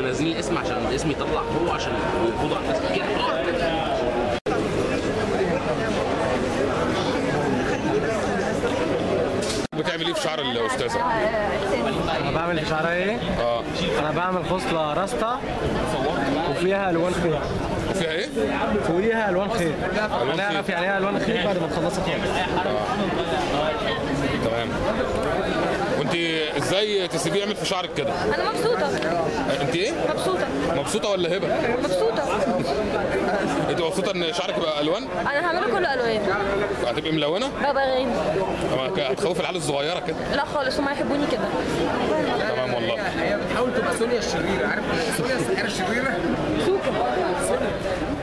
منزلين الاسم عشان الاسم يطلع هو عشان يفوضوا على الناس كتير بتعمل ايه في شعر الاستاذه؟ انا بعمل في شعرها ايه؟ اه انا بعمل خصله راستا وفيها الوان خيط فيها ايه؟ فوقيها الوان خيط ألوان انا اعرف خيط. يعني ايه الوان خيط بعد ما تخلصي خالص تمام وانت ازاي تسيبيه يعمل في شعرك كده؟ انا مبسوطه انت ايه؟ مبسوطه مبسوطه ولا هبه؟ مبسوطه انت مبسوطه ان شعرك يبقى الوان؟ انا هعمله كله الوان هتبقي ملونه؟ بابا غالي طب هتخوف العيال الصغيره كده لا خالص هما يحبوني كده تمام والله هي بتحاول تبقى سونيا الشريره عارف سونيا السحيره الشريره سوكا